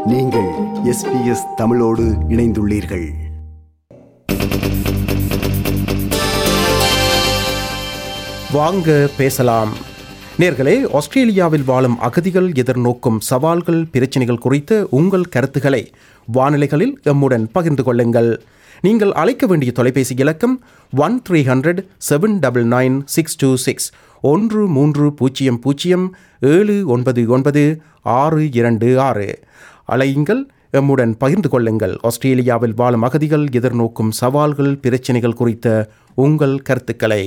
நீங்கள் எஸ்பிஎஸ் தமிழோடு இணைந்துள்ளீர்கள் வாங்க பேசலாம் நேர்களே ஆஸ்திரேலியாவில் வாழும் அகதிகள் எதிர்நோக்கும் சவால்கள் பிரச்சினைகள் குறித்த உங்கள் கருத்துக்களை வானிலைகளில் எம்முடன் பகிர்ந்து கொள்ளுங்கள் நீங்கள் அழைக்க வேண்டிய தொலைபேசி இலக்கம் one three hundred seven double nine six two six ஒன்று மூன்று பூஜ்ஜியம் பூஜ்ஜியம் ஏழு ஒன்பது ஒன்பது ஆறு இரண்டு ஆறு அலையுங்கள் எம்முடன் பகிர்ந்து கொள்ளுங்கள் ஆஸ்திரேலியாவில் வாழும் அகதிகள் எதிர்நோக்கும் சவால்கள் பிரச்சினைகள் குறித்த உங்கள் கருத்துக்களை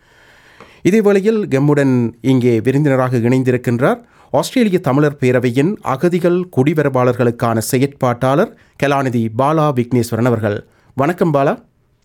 இதேவேளையில் எம்முடன் இங்கே விருந்தினராக இணைந்திருக்கின்றார் ஆஸ்திரேலிய தமிழர் பேரவையின் அகதிகள் குடிவரவாளர்களுக்கான செயற்பாட்டாளர் கலாநிதி பாலா விக்னேஸ்வரன் அவர்கள் வணக்கம் பாலா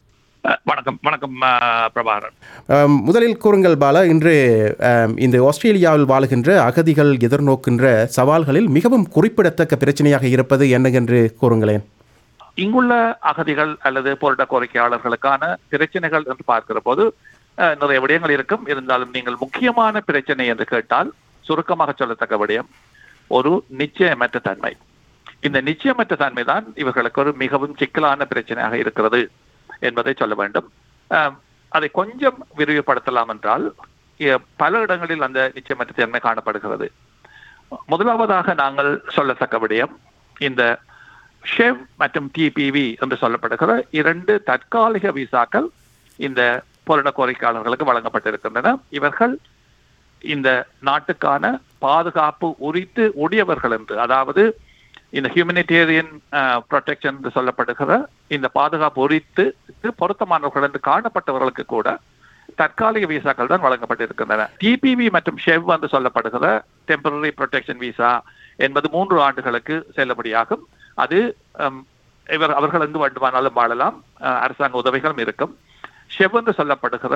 அஹ் வணக்கம் வணக்கம் அஹ் பிரபாகரன் அம், முதலில் கூறுங்கள் பாலா இன்று அம், இந்த ஆஸ்திரேலியாவில் வாழுகின்ற அகதிகள் எதிர்நோக்கின்ற சவால்களில் மிகவும் குறிப்பிடத்தக்க பிரச்சனையாக இருப்பது என்ன என்று கூறுங்களேன் இங்குள்ள அகதிகள் அல்லது போராட்ட கோரிக்கையாளர்களுக்கான பிரச்சனைகள் என்று பார்க்கிற போது அஹ், நிறைய விடயங்கள் இருக்கும் இருந்தாலும் நீங்கள் முக்கியமான பிரச்சனை என்று கேட்டால் சுருக்கமாக சொல்லத்தக்க விடயம் ஒரு நிச்சயமற்ற தன்மை இந்த நிச்சயமற்ற தன்மை தான் இவர்களுக்கு ஒரு மிகவும் சிக்கலான பிரச்சனையாக இருக்கிறது என்பதை சொல்ல வேண்டும் அஹ், அதை கொஞ்சம் விரிவுபடுத்தலாம் என்றால் எ- பல இடங்களில் அந்த நிச்சயமற்ற தன்மை காணப்படுகிறது முதலாவதாக நாங்கள் சொல்லத்தக்க விடயம் இந்த ஷெவ் மற்றும் டிபிவி என்று சொல்லப்படுகிற இரண்டு தற்காலிக விசாக்கள் இந்த போராட்ட கோரிக்கையாளர்களுக்கு வழங்கப்பட்டிருக்கின்றன இவர்கள் இந்த நாட்டுக்கான பாதுகாப்பு உரித்து உடையவர்கள் என்று அதாவது இந்த ஹியூமனிடேரியன் ப்ரொடெக்ஷன் என்று சொல்லப்படுகிற இந்த பாதுகாப்பு உரித்து பொருத்தமானவர்கள் என்று காணப்பட்டவர்களுக்கு கூட தற்காலிக விசாக்கள் தான் வழங்கப்பட்டிருக்கின்றன டிபிவி மற்றும் ஷெவ் என்று சொல்லப்படுகிற டெம்பரரி ப்ரொடெக்ஷன் விசா என்பது மூன்று ஆண்டுகளுக்கு செல்லுபடியாகும் அது ஹம், இவர் அவர்கள் எங்கு வேண்டுமானாலும் வாழலாம் அஹ், அரசாங்க உதவிகளும் இருக்கும் ஷெவ் என்று சொல்லப்படுகிற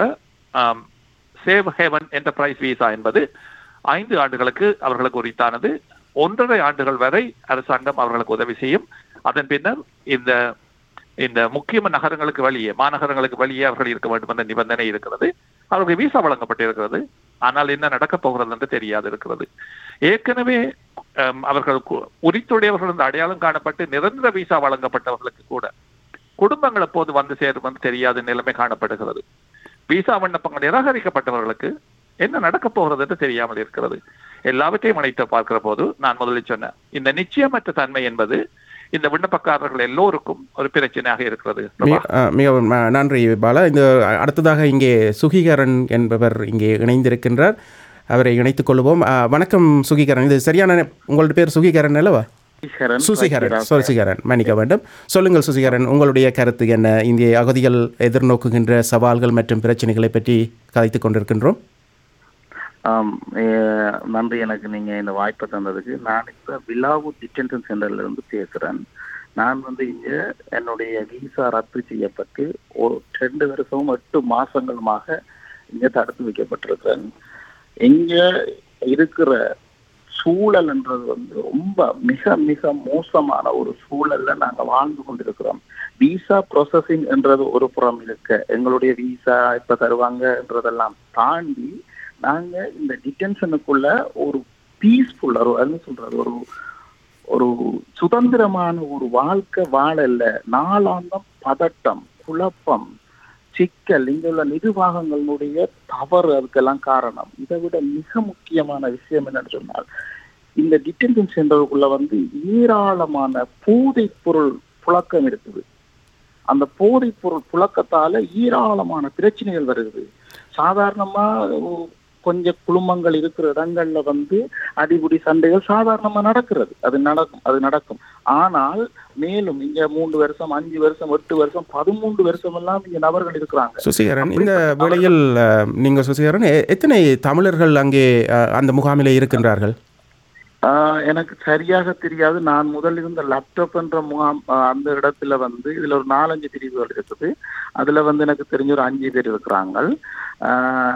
சேவ் ஹேவன் என்டர்பிரைஸ் விசா என்பது ஐந்து ஆண்டுகளுக்கு அவர்களுக்கு உரித்தானது ஒன்றரை ஆண்டுகள் வரை அரசாங்கம் அவர்களுக்கு உதவி செய்யும் அதன் பின்னர் இந்த இந்த முக்கிய நகரங்களுக்கு வெளியே மாநகரங்களுக்கு வெளியே அவர்கள் இருக்க வேண்டும் என்ற நிபந்தனை இருக்கிறது அவர்களுக்கு விசா வழங்கப்பட்டிருக்கிறது ஆனால் என்ன நடக்கப் போகிறது என்று தெரியாது இருக்கிறது ஏற்கனவே ஹம், அவர்கள் கு- உரித்துடையவர்கள் என்று அடையாளம் காணப்பட்டு நிரந்தர விசா வழங்கப்பட்டவர்களுக்கு கூட குடும்பங்கள் எப்போது வந்து சேரும் என்று தெரியாத நிலைமை காணப்படுகிறது விசா விண்ணப்பங்கள் நிராகரிக்கப்பட்டவர்களுக்கு என்ன நடக்கப் போகிறது என்று தெரியாமல் இருக்கிறது எல்லாவற்றையும் இணைத்து பார்க்கிற போது நான் முதலில் சொன்னேன் இந்த நிச்சயமற்ற தன்மை என்பது இந்த விண்ணப்பக்காரர்கள் எல்லோருக்கும் ஒரு பிரச்சனையாக இருக்கிறது மி- அ, மிகவும் அ, நன்றி பாலா இந்த அடுத்ததாக இங்கே சுகிகரன் என்பவர் இங்கே இணைந்திருக்கின்றார் அவரை இணைத்துக் கொள்வோம் அ, வணக்கம் சுகிகரன் இது சரியான உங்களோட பேர் சுகிகரன் அல்லவா சுசிகரன் சுசிகரன் மன்னிக்க வேண்டும் சொல்லுங்கள் சுசிகரன் உங்களுடைய கருத்து என்ன இங்கே அகதிகள் எதிர்நோக்குகின்ற சவால்கள் மற்றும் பிரச்சனைகளை பற்றி கதைத்துக் கொண்டிருக்கின்றோம் ஆம் ஏ- நன்றி எனக்கு நீங்க இந்த வாய்ப்பை தந்ததுக்கு நான் இப்ப விலாவு டிடென்ஷன் சென்டர்ல இருந்து பேசுறேன் நான் வந்து இங்க என்னுடைய விசா ரத்து செய்யப்பட்டு ஒரு ரெண்டு வருஷமும் எட்டு மாசங்களுமாக இங்க தடுத்து வைக்கப்பட்டிருக்கிறேன் இங்க இருக்கிற சூழல்ன்றது வந்து ரொம்ப மிக மிக மோசமான ஒரு சூழல்ல நாங்க வாழ்ந்து கொண்டிருக்கிறோம் விசா ப்ராசஸிங் என்றது ஒரு புறம் இருக்க எங்களுடைய விசா இப்ப தருவாங்கன்றதெல்லாம் தாண்டி நாங்க இந்த டிடென்ஷனுக்குள்ள ஒரு பீஸ்ஃபுல் ஒரு என்ன சொல்றது ஒரு ஒரு சுதந்திரமான ஒரு வாழ்க்கை வாழல நாளாந்தம் பதட்டம் குழப்பம் சிக்கல் இங்க உள்ள நிர்வாகங்களுடைய தவறு அதுக்கெல்லாம் காரணம் இதை விட மிக முக்கியமான விஷயம் என்னன்னு சொன்னால் இந்த டிடென்ஷன் சென்டருக்குள்ள வந்து ஏராளமான போதைப் பொருள் புழக்கம் இருக்குது அந்த போதைப் பொருள் புழக்கத்தால ஏராளமான பிரச்சனைகள் வருது சாதாரணமா ஒ- கொஞ்சம் குழுமங்கள் இருக்கிற இடங்கள்ல வந்து அடிபுடி சண்டைகள் சாதாரணமா நடக்கிறது அது நடக்கும் அது நடக்கும் ஆனால் மேலும் இங்க மூன்று வருஷம் அஞ்சு வருஷம் எட்டு வருஷம் பதிமூன்று வருஷம் எல்லாம் இங்க நபர்கள் இருக்கிறாங்க சுசிகரன் இந்த வேளையில் அ, நீங்கள் சுசிகரன் எ- எத்தனை தமிழர்கள் அங்கே அ, அந்த முகாமிலே இருக்கின்றார்கள் ஆஹ் எனக்கு சரியாக தெரியாது நான் முதல் இருந்த லேப்டாப் என்ற முகாம் ஆஹ் அந்த இடத்துல வந்து இதுல ஒரு நாலஞ்சு பிரிவுகள் இருக்குது அதுல வந்து எனக்கு தெரிஞ்ச ஒரு அஞ்சு பேர் இருக்கிறாங்க ஆஹ்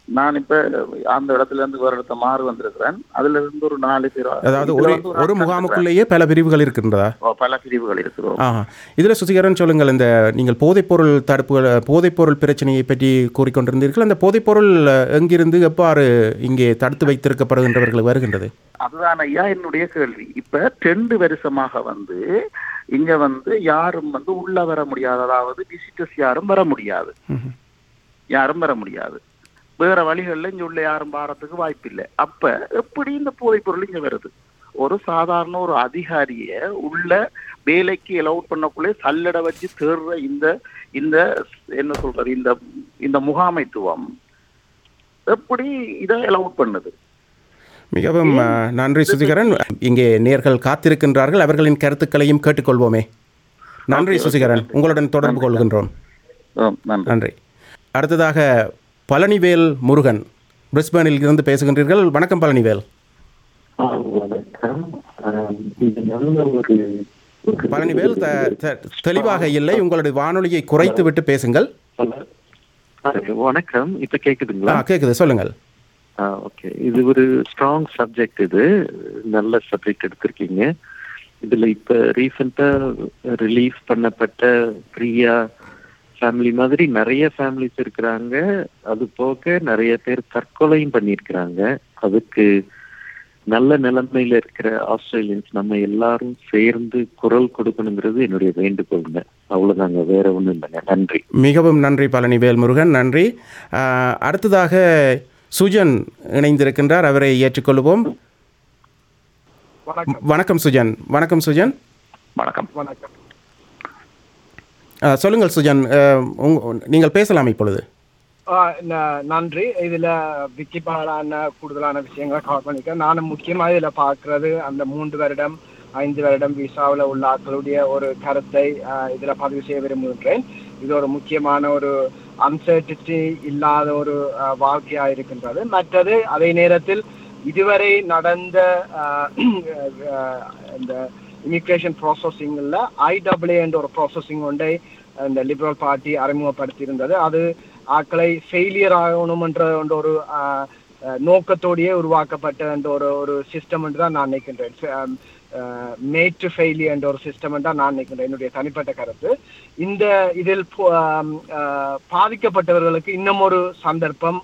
நான் இப்ப அந்த இடத்துல இருந்து வேற இடத்த மாறி வந்திருக்கிறேன் அதுல இருந்து ஒரு நாலு பேர் அதாவது இதுல ஒரு வந்து ஒரு ஆட்கள் முகாமுக்குள்ளேயே பல பிரிவுகள் இருக்கின்றதா இருக்கிறோம். பல பிரிவுகள் இருக்கிறோம் ஆஹா இதில் சுசிகரன் சொல்லுங்கள் இந்த நீங்கள் போதைப்பொருள் தடுப்பு போதைப்பொருள் பிரச்சனையை பற்றி கூறிக்கொண்டிருந்தீர்கள் அந்த போதைப்பொருள் அஹ், எங்கிருந்து எவ்வாறு இங்கே தடுத்து வைத்திருக்கப்படுகின்றவர்களுக்கு வருகின்றது அதுதான் ஐயா என்னுடைய கேள்வி இப்ப ரெண்டு வருஷமாக வந்து இங்க வந்து யாரும் வந்து உள்ள வர முடியாது அதாவது விசிட்டர்ஸ் யாரும் வர முடியாது ம்ஹும். யாரும் வர முடியாது வேற வழிகள்ல இங்க உள்ள யாரும் பாரத்துக்கு வாய்ப்பு இல்லை அப்ப எப்படி இந்த போதைப் பொருள் இங்க வருது ஒரு சாதாரண ஒரு அதிகாரிய உள்ள வேலைக்கு எலவுட் பண்ணக்குள்ளே சல்லடை வச்சு தேடுற இந்த இந்த என்ன சொல்றது இந்த இந்த முகாமைத்துவம் எப்படி இதை எலவுட் பண்ணுது மிகவும் அஹ், நன்றி சுசிகரன் இங்கே நேர்கள் காத்திருக்கின்றார்கள் அவர்களின் கருத்துக்களையும் கேட்டுக்கொள்வோமே நன்றி சுசிகரன் உங்களுடன் தொடர்பு கொள்கின்றோம் ஆம், நன்றி நன்றி அடுத்ததாக பழனிவேல் முருகன் பிரிஸ்பேனில் இருந்து பேசுகின்றீர்கள் வணக்கம் பழனிவேல் வணக்கம் ஆம், இது நல்ல ஒரு ஒரு- பழனிவேல் த- த- தெளிவாக இல்லை உங்களுடைய வானொலியை குறைத்து விட்டு பேசுங்கள் ஆ, வணக்கம் இப்ப கேக்குதுங்களா ஆ கேட்குது சொல்லுங்கள் ஓகே இது ஒரு ஸ்ட்ராங் சப்ஜெக்ட் இது நல்ல சப்ஜெக்ட் எடுத்திருக்கீங்க இதுல இப்ப ரீசெண்டா ரிலீஸ் பண்ணப்பட்ட பிரியா ஃபேமிலி மாதிரி நிறைய ஃபேமிலிஸ் இருக்கிறாங்க அது போக நிறைய பேர் தற்கொலையும் பண்ணியிருக்கிறாங்க அதுக்கு நல்ல நிலைமையில இருக்கிற ஆஸ்திரேலியன்ஸ் நம்ம எல்லாரும் சேர்ந்து குரல் கொடுக்கணுங்கிறது என்னுடைய வேண்டுகோளுங்க அவ்வளவுதாங்க வேற ஒண்ணும் இல்லைங்க நன்றி மிகவும் நன்றி பழனிவேல் முருகன் நன்றி ஆ, அடுத்ததாக சுஜன் இணைந்திருக்கின்றார் அவரை ஏற்றுக்கொள்வோம் வணக்கம் சுஜன் வணக்கம் சுஜன் வணக்கம் வணக்கம் ஆ, சொல்லுங்கள் சுஜன் ஆ, உங்க- நீங்கள் பேசலாம் இப்பொழுது ஆ, ந- நன்றி இதுல விக்கி பாலான கூடுதலான விஷயங்களை கவர் பண்ணிக்கிறேன் நானும் முக்கியமா இதுல பார்க்கிறது அந்த மூன்று வருடம் ஐந்து வருடம் விசாவில் உள்ள ஆட்களுடைய ஒரு கருத்தை ஆ, இதுல பதிவு செய்ய விரும்புகின்றேன் இது ஒரு முக்கியமான ஒரு அன்சர்டிட்டி இல்லாத ஒரு ஆ, வாழ்க்கையா இருக்கின்றது மற்றது அதே நேரத்தில் இதுவரை நடந்த ஆ, ஆ, இந்த இமிக்ரேஷன் ப்ராசஸிங்கில் ஐடபிள்யூ என்ற ஒரு ப்ராசஸிங் ஒன்றை இந்த லிபரல் பார்ட்டி அறிமுகப்படுத்தி இருந்தது அது ஆக்களை ஃபெயிலியர் ஆகணும் என்ற என்ற ஒரு ஆஹ், ஆஹ், நோக்கத்தோடையே உருவாக்கப்பட்ட என்ற ஒரு ஒரு சிஸ்டம் என்று தான் நான் நினைக்கின்றேன் மேட் டு ஃபெயிலியர் என்ற ஒரு சிஸ்டம் தான் நான் நினைக்கின்றேன் என்னுடைய தனிப்பட்ட கருத்து இந்த இதில் போ- ஆம், ஆஹ், பாதிக்கப்பட்டவர்களுக்கு இன்னும் ஒரு சந்தர்ப்பம்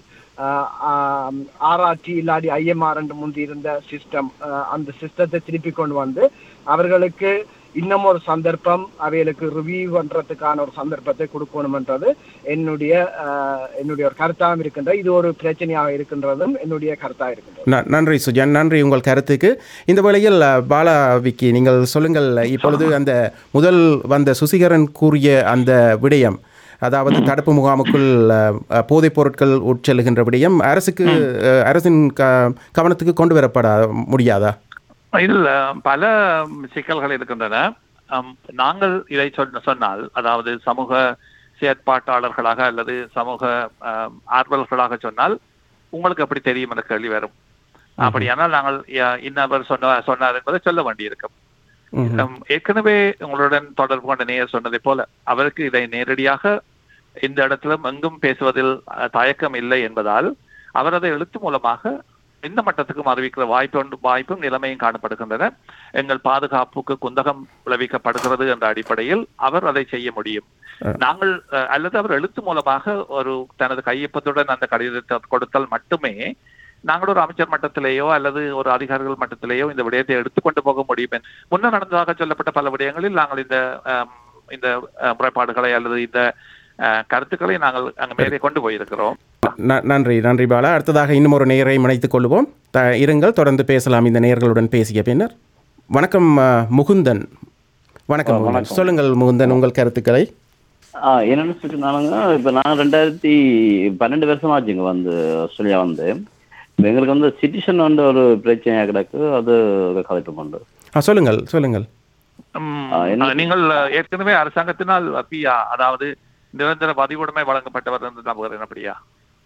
ஆர்ஆர்டி இல்லாடி ஐஎம்ஆர் என்று முந்தி இருந்த சிஸ்டம் அந்த சிஸ்டத்தை திருப்பி கொண்டு வந்து அவர்களுக்கு இன்னும் ஒரு சந்தர்ப்பம் அவைகளுக்கு ரிவ்யூ பண்றதுக்கான ஒரு சந்தர்ப்பத்தை கொடுக்கணும்ன்றது என்னுடைய ஆஹ், என்னுடைய ஒரு கருத்தாகவும் இருக்கின்ற இது ஒரு பிரச்சனையாக இருக்கின்றதும் என்னுடைய கருத்தாக இருக்கின்றது ந- நன்றி சுஜன் நன்றி உங்கள் கருத்துக்கு இந்த வேளையில் அ, பாலா விக்கி நீங்கள் சொல்லுங்கள் இப்பொழுது அந்த முதல் வந்த சுசிகரன் கூறிய அந்த விடயம் அதாவது தடுப்பு முகாமுக்குள் அ, அ, போதைப் பொருட்கள் உட்செல்லுகின்ற விடயம் அரசுக்கு அ, அரசின் க கவனத்துக்கு கொண்டு வரப்பட முடியாதா இல்ல பல சிக்கல்கள் இருக்கின்றன அம், நாங்கள் இதை சொன்ன சொன்னால் அதாவது சமூக செயற்பாட்டாளர்களாக அல்லது சமூக அம், ஆர்வலர்களாக சொன்னால் உங்களுக்கு எப்படி தெரியும் என்ற கேள்வி வரும் அப்படியானால் நாங்கள் ய- இன்னவர் சொன்ன சொன்னார் என்பதை சொல்ல வேண்டியிருக்கும் ம்ஹும். அம், ஏற்கனவே உங்களுடன் தொடர்பு கொண்ட நேயர் சொன்னதை போல அவருக்கு இதை நேரடியாக இந்த இடத்திலும் எங்கும் பேசுவதில் அஹ், தயக்கம் இல்லை என்பதால் அவர் அதை எழுத்து மூலமாக இந்த மட்டத்துக்கும் அறிவிக்கிற வாய்ப்பு ஒன்று- வாய்ப்பும் நிலைமையும் காணப்படுகின்றன எங்கள் பாதுகாப்புக்கு குந்தகம் விளைவிக்கப்படுகிறது என்ற அடிப்படையில் அவர் அதை செய்ய முடியும் நாங்கள் அஹ், அல்லது அவர் எழுத்து மூலமாக ஒரு தனது கையொப்பத்துடன் அந்த கடிதத்தை கொடுத்தால் மட்டுமே நாங்கள் ஒரு அமைச்சர் மட்டத்திலேயோ அல்லது ஒரு அதிகாரிகள் மட்டத்திலேயோ இந்த விடயத்தை எடுத்துக்கொண்டு போக முடியும் என்று- முன்னர் நடந்ததாக சொல்லப்பட்ட பல விடயங்களில் நாங்கள் இந்த ஆம், இந்த அஹ், முறைப்பாடுகளை அல்லது இந்த அஹ், கருத்துக்களை நாங்கள் அங்கு மேலே கொண்டு போயிருக்கிறோம் ந- நன்றி நன்றி பாலா அடுத்ததாக இன்னும் ஒரு நேயரை இணைத்துக் கொள்வோம் த இருங்கள் தொடர்ந்து பேசலாம் இந்த நேயர்களுடன் பேசிய பின்னர் வணக்கம் அ, முகுந்தன் வணக்கம் முகுந்தன் சொல்லுங்கள் முகுந்தன் உங்கள் கருத்துக்களை ஆ என்னென்னு சொல்லிட்டுனாலுங்க இப்போ நான் ரெண்டாயிரத்தி பன்னெண்டு வருஷமா ஆச்சுங்க வந்து ஆஸ்திரேலியா வந்து இப்ப எங்களுக்கு வந்து சிட்டிசன் வந்து ஒரு பிரச்சனையாக கிடக்கு அது கலெக்ட் பண்ணுறது ஆ சொல்லுங்கள் சொல்லுங்கள் உம், ஆ, என்ன- அஹ், நீங்கள் அஹ், ஏற்கனவே அரசாங்கத்தினால் பியா அதாவது நிரந்தர பதிவுடைமை வழங்கப்பட்டவர் என்று நம்புகிறேன் அப்படியா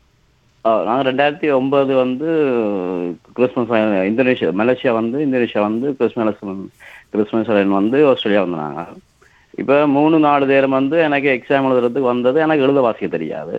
நாங்கள் ரெண்டாயிரத்தி ஒன்பது வந்து கிறிஸ்மஸ் இந்தோனேஷியா மலேசியா வந்து இந்தோனேஷியா வந்து கிறிஸ்மஸ் கிறிஸ்மஸ் வந்து ஆஸ்திரேலியா வந்தாங்க இப்போ மூணு நாலு நேரம் வந்து எனக்கு எக்ஸாம் எழுதுறதுக்கு வந்தது எனக்கு எழுத வாசிக்க தெரியாது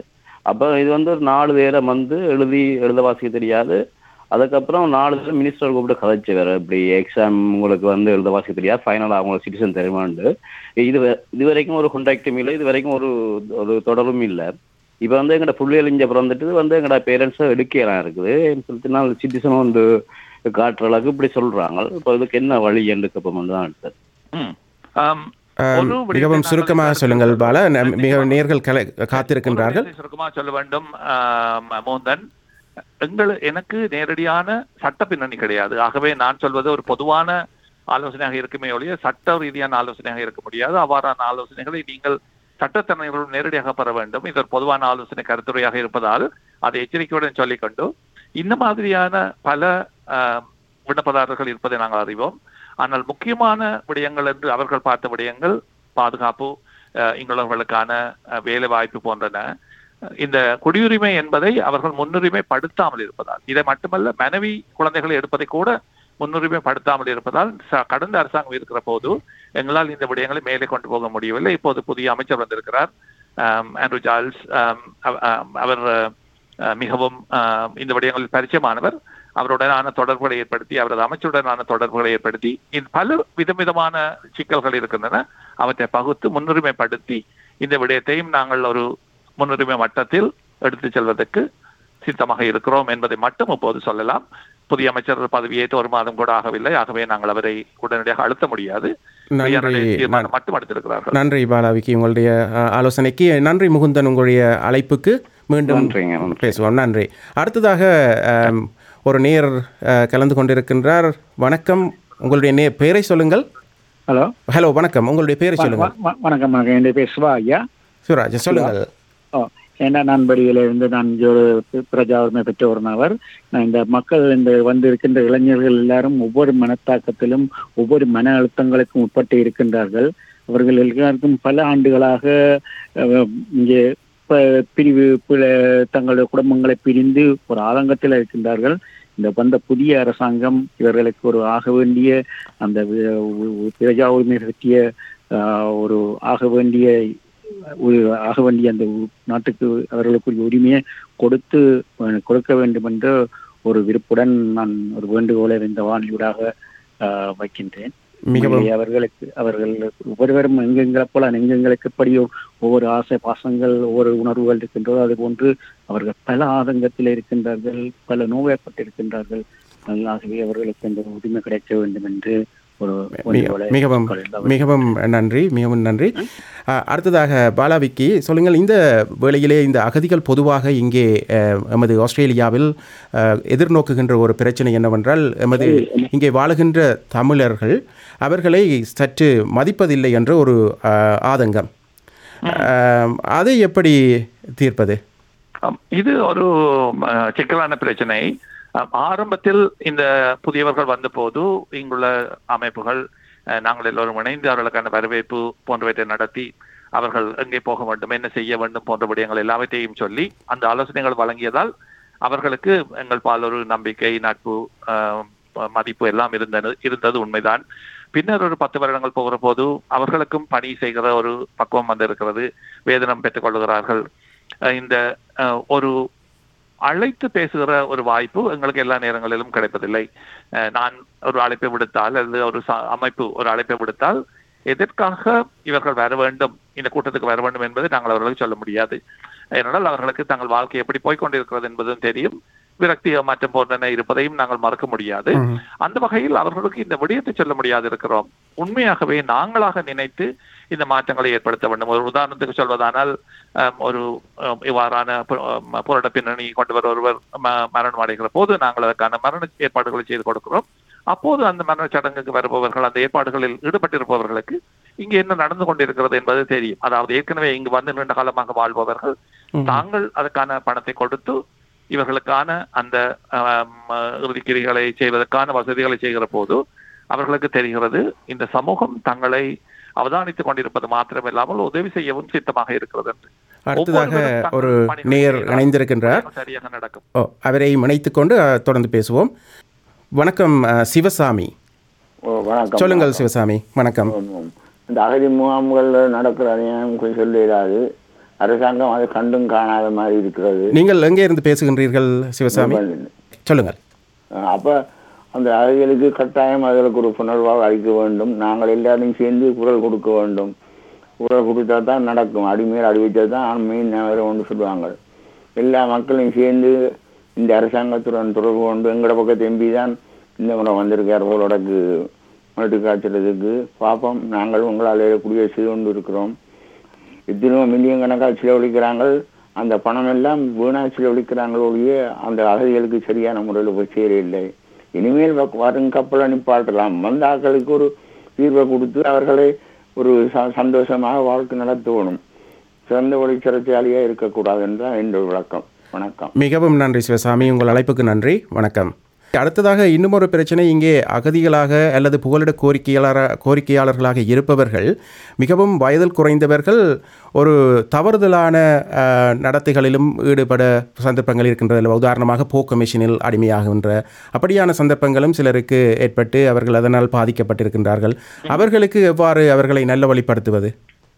அப்போ இது வந்து ஒரு நாலு பேரை வந்து எழுதி எழுத வாசிக்க தெரியாது அதுக்கப்புறம் நாலு பேர் மினிஸ்டர் கூப்பிட்டு கதைச்சு வேற இப்படி எக்ஸாம் உங்களுக்கு வந்து எழுத வாசிக்க தெரியாது ஃபைனலாக அவங்களுக்கு சிட்டிசன் தெரியுமாண்டு இது வ- இது வரைக்கும் ஒரு கொண்டாக்டும் இல்லை இது வரைக்கும் ஒரு ஒரு தொடரும் இல்லை இப்போ வந்து எங்கட புள்ளியல் இங்கே பிறந்துட்டு வந்து எங்கட பேரண்ட்ஸை எடுக்கலாம் இருக்குது சொல்லிட்டு நான் சிட்டிசன் வந்து காட்டுற அளவுக்கு இப்படி சொல்றாங்க இப்போ இதுக்கு என்ன வழி என்று கப்பம் தான் எடுத்தது ம். ஆம், ஆம், ஒரு விடயத்தை மிகவும் நாங்கள் சுருக்கமாக கருத்தில் சொல்லுங்கள் பாலா ந- கண்டிப்பாக. மிக நேர்கள் கலை காத்திருக்கின்றார்கள் ஒரு விடயத்தை சுருக்கமாக சொல்ல வேண்டும் ஆம், மோகன் எங்கள் எனக்கு நேரடியான சட்ட பின்னணி கிடையாது ஆகவே நான் சொல்வது ஒரு பொதுவான ஆலோசனையாக இருக்குமே ஒழிய சட்ட ரீதியான ஆலோசனையாக இருக்க முடியாது அவ்வாறான ஆலோசனைகளை நீங்கள் சட்டத்தரணிகளுடன் நேரடியாக பெற வேண்டும் இது ஒரு பொதுவான ஆலோசனை கருத்துரையாக இருப்பதால் அதை எச்சரிக்கையுடன் சொல்லிக்கொண்டு இந்த மாதிரியான பல ஆம், விண்ணப்பதாரர்கள் இருப்பதை நாங்கள் அறிவோம் ஆனால் முக்கியமான விடயங்கள் என்று அவர்கள் பார்த்த விடயங்கள் பாதுகாப்பு அஹ், இங்குள்ளவர்களுக்கான அஹ், வேலை வாய்ப்பு போன்றன அஹ், இந்த குடியுரிமை என்பதை அவர்கள் முன்னுரிமை படுத்தாமல் இருப்பதால் இதை மட்டுமல்ல மனைவி குழந்தைகளை எடுப்பதை கூட முன்னுரிமை படுத்தாமல் இருப்பதால் ச- கடந்த அரசாங்கம் இருக்கிற போது எங்களால் இந்த விடயங்களை மேலே கொண்டு போக முடியவில்லை இப்போது புதிய அமைச்சர் வந்திருக்கிறார் ஆம், ஆண்ட்ரூ சார்ல்ஸ் ஆம், அவ- ஆம், அவர் அஹ், மிகவும் ஆம், இந்த விடயங்களில் பரிச்சயமானவர் அவருடனான தொடர்புகளை ஏற்படுத்தி அவரது அமைச்சருடனான தொடர்புகளை ஏற்படுத்தி இந்த பல விதவிதமான சிக்கல்கள் இருக்கின்றன அவற்றை பகுத்து முன்னுரிமைப்படுத்தி இந்த விடயத்தையும் நாங்கள் ஒரு முன்னுரிமை மட்டத்தில் எடுத்துச் செல்வதற்கு சித்தமாக இருக்கிறோம் என்பதை மட்டும் இப்போது சொல்லலாம் புதிய அமைச்சர் பதவியேற்று ஒரு மாதம் கூட ஆகவில்லை ஆகவே நாங்கள் அவரை உடனடியாக அழுத்த முடியாது நன்றி உயர்நிலை தீர்மானம் மட்டும் எடுத்திருக்கிறார்கள் நன்றி பாலாவிக்கு உங்களுடைய அ, ஆலோசனைக்கு நன்றி முகுந்தன் உங்களுடைய அழைப்புக்கு மீண்டும் நன்றிங்க, நன்றி. பேசுவோம் நன்றி அடுத்ததாக அம், ஒரு நேர் அ, கலந்து கொண்டிருக்கின்றார் வணக்கம் உங்களுடைய நே பெயரை சொல்லுங்கள் ஹலோ ஹலோ வணக்கம் உங்களுடைய பெயரை வ- சொல்லுங்கள் வ- வ- வணக்கம் வணக்கம் என் பேர் சிவா ஐயா சிவராஜ் சொல்லுங்கள் ஓ ஏன்னா நான் படியில இருந்து நான் இங்க ஒரு பி- பிரஜா உரிமை பெற்ற ஒரு நபர் நான் இந்த மக்கள் இந்த வந்து இருக்கின்ற இளைஞர்கள் எல்லாரும் ஒவ்வொரு மனத்தாக்கத்திலும் ஒவ்வொரு மன அழுத்தங்களுக்கும் உட்பட்டு இருக்கின்றார்கள் அவர்கள் எல்லாருக்கும் பல ஆண்டுகளாக அஹ், இங்கே ப- பிரிவு பிற- தங்களுடைய குடும்பங்களை பிரிந்து ஒரு ஆதங்கத்தில் இருக்கின்றார்கள் இந்த வந்த புதிய அரசாங்கம் இவர்களுக்கு ஒரு ஆக வேண்டிய அந்த வி- உ- உ- பிரஜா உரிமை பற்றிய ஆஹ், ஒரு ஆக வேண்டிய ஒரு ஆக வேண்டிய அந்த உ- நாட்டுக்கு அவர்களுக்குரிய உரிமையை கொடுத்து அஹ், கொடுக்க வேண்டும் என்ற ஒரு விருப்புடன் நான் ஒரு வேண்டுகோளை இந்த வானிலூடாக ஆஹ், வைக்கின்றேன் மிகவும் உண்மையிலேயே அவர்களுக்கு அவர்கள் ஒவ்வொருவரும் எங்கெங்களை போல எங்கெங்களுக்கு எப்படியோ ஒவ்வொரு ஆசை பாசங்கள் ஒவ்வொரு உணர்வுகள் இருக்கின்றதோ அது போன்று அவர்கள் பல ஆதங்கத்தில் இருக்கின்றார்கள் பல நோய்ப்பட்டிருக்கின்றார்கள் ஆகவே அவர்களுக்கு அந்த உரிமை கிடைக்க வேண்டும் என்று ஒரு வேண்டுகோளை மிகவும் கொள்ள- மிகவும் நன்றி மிகவும் நன்றி அ, அடுத்ததாக பாலாவிக்கு சொல்லுங்கள் இந்த வேளையிலே இந்த அகதிகள் பொதுவாக இங்கே அ, எமது ஆஸ்திரேலியாவில் அ, எதிர்நோக்குகின்ற ஒரு பிரச்சனை என்னவென்றால் எமது இங்கே வாழுகின்ற தமிழர்கள் அவர்களை சற்று மதிப்பதில்லை என்ற ஒரு அ, ஆதங்கம் அ, அதை எப்படி தீர்ப்பது ஆம், இது ஒரு ம, சிக்கலான பிரச்சனை ஆம், ஆரம்பத்தில் இந்த புதியவர்கள் வந்தபோது இங்குள்ள அமைப்புகள் அஹ், நாங்கள் எல்லோரும் இணைந்து அவர்களுக்கான வரவேற்பு போன்றவற்றை நடத்தி அவர்கள் எங்கே போக வேண்டும் என்ன செய்ய வேண்டும் போன்ற விடயங்கள் எல்லாவற்றையும் சொல்லி அந்த ஆலோசனைகள் வழங்கியதால் அவர்களுக்கு எங்கள் பால் ஒரு நம்பிக்கை நட்பு ஆஹ், மதிப்பு எல்லாம் இருந்தது இருந்தது உண்மைதான் பின்னர் ஒரு பத்து வருடங்கள் போகிற போது அவர்களுக்கும் பணி செய்கிற ஒரு பக்குவம் வந்திருக்கிறது வேதனம் பெற்றுக் கொள்கிறார்கள் அஹ் இந்த அஹ், ஒரு அழைத்து பேசுகிற ஒரு வாய்ப்பு எங்களுக்கு எல்லா நேரங்களிலும் கிடைப்பதில்லை அஹ், நான் ஒரு அழைப்பை விடுத்தால் அல்லது ஒரு ச- அமைப்பு ஒரு அழைப்பை விடுத்தால் எதற்காக இவர்கள் வர வேண்டும் இந்த கூட்டத்துக்கு வர வேண்டும் என்பதை நாங்கள் அவர்களுக்கு சொல்ல முடியாது ஏனென்றால் அவர்களுக்கு தங்கள் வாழ்க்கை எப்படி போய்க்கொண்டிருக்கிறது என்பதும் தெரியும் விரக்தி மாற்றம் போன்றன இருப்பதையும் நாங்கள் மறக்க முடியாது அந்த வகையில் அவர்களுக்கு இந்த விடயத்தை சொல்ல முடியாது இருக்கிறோம் உண்மையாகவே நாங்களாக நினைத்து இந்த மாற்றங்களை ஏற்படுத்த வேண்டும் ஒரு உதாரணத்துக்கு சொல்வதானால் அஹ், ஒரு அஹ், இவ்வாறான பு- அஹ், போராட்ட பின்னணி கொண்டவர் ஒருவர் ம- மரணம் அடைகிற போது நாங்கள் அதற்கான மரண ஏற்பாடுகளை செய்து கொடுக்கிறோம் அப்போது அந்த மரண சடங்குக்கு வருபவர்கள் அந்த ஏற்பாடுகளில் ஈடுபட்டிருப்பவர்களுக்கு இங்கு என்ன நடந்து கொண்டிருக்கிறது என்பது தெரியும் அதாவது ஏற்கனவே இங்கு வந்து நீண்ட காலமாக வாழ்பவர்கள் தாங்கள் அதற்கான பணத்தை கொடுத்து இவர்களுக்கான அந்த ஆம், இறுதிக்கிரிகளை செய்வதற்கான வசதிகளை செய்கிற போது அவர்களுக்கு தெரிகிறது இந்த சமூகம் தங்களை அவதானித்துக் கொண்டிருப்பது மாத்திரமில்லாமல் உதவி செய்யவும் சித்தமாக இருக்கிறது என்று அடுத்ததாக ஒவ்வொருவரும் தங்கள் ஒரு பணிகளை நேர் செய்தால் இணைந்திருக்கின்றார் சரியாக நடக்கும் ஓ அவரை இணைத்துக் கொண்டு அ, தொடர்ந்து பேசுவோம் வணக்கம் அ, சிவசாமி ஓ வணக்கம் சொல்லுங்கள் சிவசாமி வணக்கம் ஆமாம். இந்த அகதி முகாம்கள் நடக்கிற அநியாயம் கொஞ்சம் சொல்லிடாது அரசாங்கம் அதை கண்டும் காணாத மாதிரி இருக்கிறது நீங்கள் எங்கே இருந்து பேசுகின்றீர்கள் சிவசாமி சொல்லுங்கள் அஹ் அப்ப அந்த அகதிகளுக்கு கட்டாயம் அவர்களுக்கு ஒரு புனர்வாழ்வு அளிக்க வேண்டும் நாங்கள் எல்லாரும் சேர்ந்து குரல் கொடுக்க வேண்டும் குரல் கொடுத்தா தான் நடக்கும் அடிமேல் அடி வச்சா தான் மீன் நேரம் ஒன்று சொல்லுவாங்க எல்லா மக்களையும் சேர்ந்து இந்த அரசாங்கத்துடன் தொடர்பு கொண்டு எங்களோட பக்கத்து எம்பி தான் இந்த முறை வந்திருக்கார் போலோடக்கு நாட்டு காய்ச்சலுக்கு பார்ப்போம் நாங்கள் உங்களால் குடிய செய்து கொண்டு இருக்கிறோம் எத்தனையோ மில்லியன் கணக்காக செலவழிக்கிறாங்க அந்த பணம் எல்லாம் வீணா செலவழிக்கிறாங்களோ ஒழிய அந்த அகதிகளுக்கு சரியான முறையில் போய் சேரவில்லை இனிமேல் வ- வரும் கப்பலை நிப்பாட்டலாம் வந்த ஆட்களுக்கு ஒரு தீர்வை கொடுத்து அவர்களை ஒரு ச- சந்தோஷமாக வாழ்க்கை நடத்தணும் சிறந்த வழி சிறைச்சாலியாக இருக்கக்கூடாது என்றால் என்னுடைய விளக்கம் வணக்கம் மிகவும் நன்றி சிவசாமி உங்கள் அழைப்புக்கு நன்றி வணக்கம் அடுத்ததாக இன்னும் ஒரு பிரச்சனை இங்கே அகதிகளாக அல்லது புகலிட கோரிக்கையாளர கோரிக்கையாளர்களாக இருப்பவர்கள் மிகவும் வயதில் குறைந்தவர்கள் ஒரு தவறுதலான அஹ், நடத்தைகளிலும் ஈடுபட சந்தர்ப்பங்கள் இருக்கின்றன உதாரணமாக போக்கு மிஷினில் அடிமையாகின்ற அப்படியான சந்தர்ப்பங்களும் சிலருக்கு ஏற்பட்டு அவர்கள் அதனால் பாதிக்கப்பட்டிருக்கின்றார்கள் அவர்களுக்கு எவ்வாறு அவர்களை நல்ல வழிப்படுத்துவது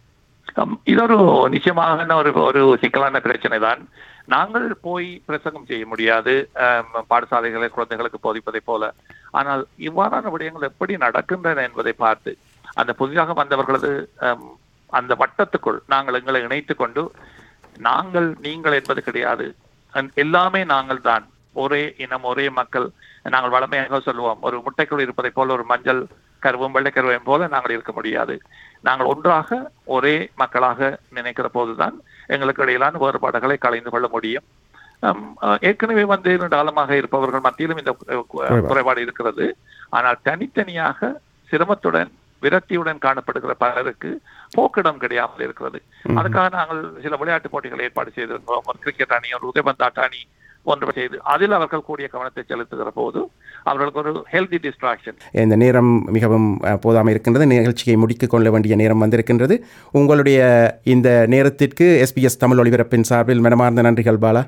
அம், இது ஒரு நிச்சயமாக ஒரு ஒரு சிக்கலான பிரச்சனை தான் நாங்கள் போய் பிரசங்கம் செய்ய முடியாது அம், பாடசாலைகளை குழந்தைகளுக்கு போதிப்பதை போல ஆனால் இவ்வாறான விடயங்கள் எப்படி நடக்கின்றன என்பதை பார்த்து அந்த புதிதாக வந்தவர்களது அம், அந்த வட்டத்துக்குள் நாங்கள் எங்களை இணைத்துக் கொண்டு நாங்கள் நீங்கள் என்பது கிடையாது அந்- எல்லாமே நாங்கள் தான் ஒரே இனம் ஒரே மக்கள் நாங்கள் வளமையாக சொல்லுவோம் ஒரு முட்டைக்குள் இருப்பதை போல ஒரு மஞ்சள் கருவும் வெள்ளைக்கருவையும் போல நாங்கள் இருக்க முடியாது நாங்கள் ஒன்றாக ஒரே மக்களாக நினைக்கிற போதுதான் எங்களுக்கு இடையிலான வேறுபாடுகளை கலைந்து கொள்ள முடியும் அம், அஹ், ஏற்கனவே வந்து இரண்டு காலமாக இருப்பவர்கள் மத்தியிலும் இந்த அஹ், கு- குறைபாடு. குறைபாடு இருக்கிறது ஆனால் தனித்தனியாக சிரமத்துடன் விரக்தியுடன் காணப்படுகிற பலருக்கு போக்கிடம் கிடையாமல் இருக்கிறது அதுக்காக நாங்கள் சில விளையாட்டு போட்டிகளை ஏற்பாடு செய்திருக்கிறோம் ஒரு கிரிக்கெட் அணி ஒரு உதைபந்தாட்ட அணி போன்றவை செய்து அதில் அவர்கள் கூடிய கவனத்தை செலுத்துகிற போது அவர்களுக்கு ஒரு ஹெல்தி டிஸ்ட்ராக்ஷன் இந்த நேரம் மிகவும் அஹ், போதாமல் இருக்கின்றது நிகழ்ச்சியை முடித்துக் கொள்ள வேண்டிய நேரம் வந்திருக்கின்றது உங்களுடைய இந்த நேரத்திற்கு எஸ்பிஎஸ் தமிழ் ஒளிபரப்பின் சார்பில் மனமார்ந்த நன்றிகள் பாலா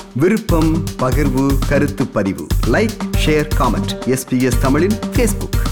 விருப்பம் பகிர்வு கருத்து பதிவு லைக் ஷேர் காமெண்ட் எஸ்பிஎஸ் தமிழின் ஃபேஸ்புக்